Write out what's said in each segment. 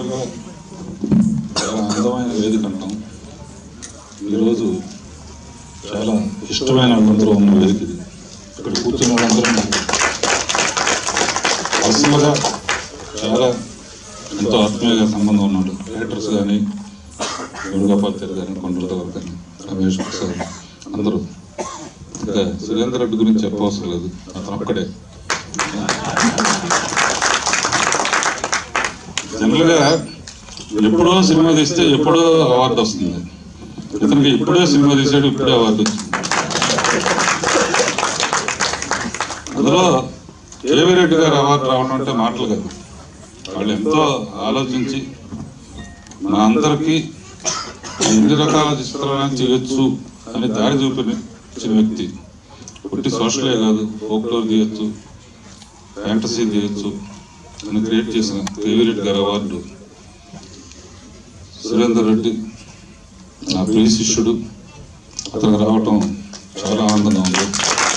జనరల్గా చాలా అందమైన వేదిక అంటాం ఈరోజు చాలా ఇష్టమైన వాళ్ళందరూ ఉన్న వేదిక ఇది ఇక్కడ కూర్చున్న వాళ్ళందరూ నాకు పర్సనల్గా చాలా ఎంతో ఆత్మీయంగా సంబంధం ఉన్నాడు డైరెక్టర్స్ కానీ వేణుగోపాల్ కానీ కొండలతో గారు కానీ రమేష్ ప్రసాద్ అందరూ ఇంకా సురేందర్ రెడ్డి గురించి చెప్పవసరం లేదు అతను ఒక్కడే జనరల్గా ఎప్పుడో సినిమా తీస్తే ఎప్పుడో అవార్డు వస్తుంది ఇతనికి ఇప్పుడే సినిమా తీసాడు ఇప్పుడే అవార్డు వచ్చింది అందులో కేవీ రెడ్డి గారు అవార్డు రావడం అంటే మాటలు కాదు వాళ్ళు ఎంతో ఆలోచించి మా అందరికీ ఎన్ని రకాల చిత్రాలను చేయొచ్చు అని దారి చూపించిన వ్యక్తి పుట్టి సోషలే కాదు ఫోక్లోర్ తీయొచ్చు ఫ్యాంటసీ తీయొచ్చు అని క్రియేట్ చేసిన కేవీ రెడ్డి గారి అవార్డు సురేందర్ రెడ్డి నా ప్రియ శిష్యుడు అతనికి రావటం చాలా ఆనందంగా ఉంది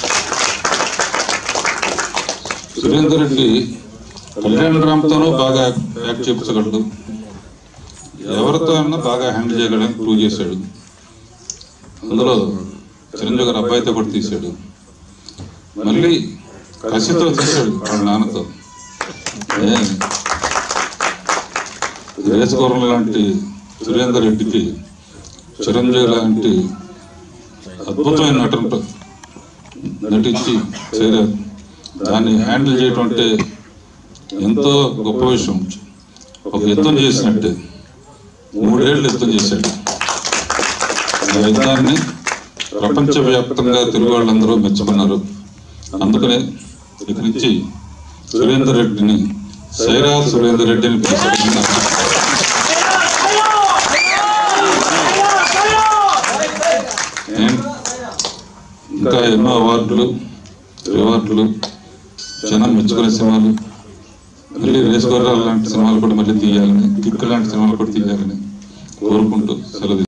సురేందర్ రెడ్డి కళ్యాణ్ రామ్తోనూ బాగా యాక్ట్ చేయించగలడు ఎవరితో అయినా బాగా హ్యాండిల్ చేయగలని ప్రూవ్ చేశాడు అందులో చిరంజీవి గారు అబ్బాయితో కూడా తీశాడు మళ్ళీ కసితో తీశాడు వాళ్ళ నాన్నతో ఏ, రేసుగుర్రం లాంటి సురేందర్ రెడ్డికి చిరంజీవి లాంటి అద్భుతమైన నటనతో నటించి చేరారు దాన్ని హ్యాండిల్ చేయటం అంటే ఎంతో గొప్ప విషయం ఒక యుద్ధం చేసినట్టే మూడేళ్ళు యుద్ధం చేశాడు ఆ యుద్ధాన్ని ప్రపంచవ్యాప్తంగా తెలుగు వాళ్ళందరూ మెచ్చుకున్నారు అందుకనే ఇక నుంచి సురేందర్ రెడ్డిని సైరా సురేందర్ రెడ్డిని పిలుచుకుంటున్నారు నేను ఇంకా ఎన్నో అవార్డులు రివార్డులు జనం మెచ్చుకునే సినిమాలు మళ్ళీ రేస్ గొర్రాలు లాంటి సినిమాలు కూడా మళ్ళీ తీయాలని కిక్ లాంటి సినిమాలు కూడా తీయాలని కోరుకుంటూ సెలవు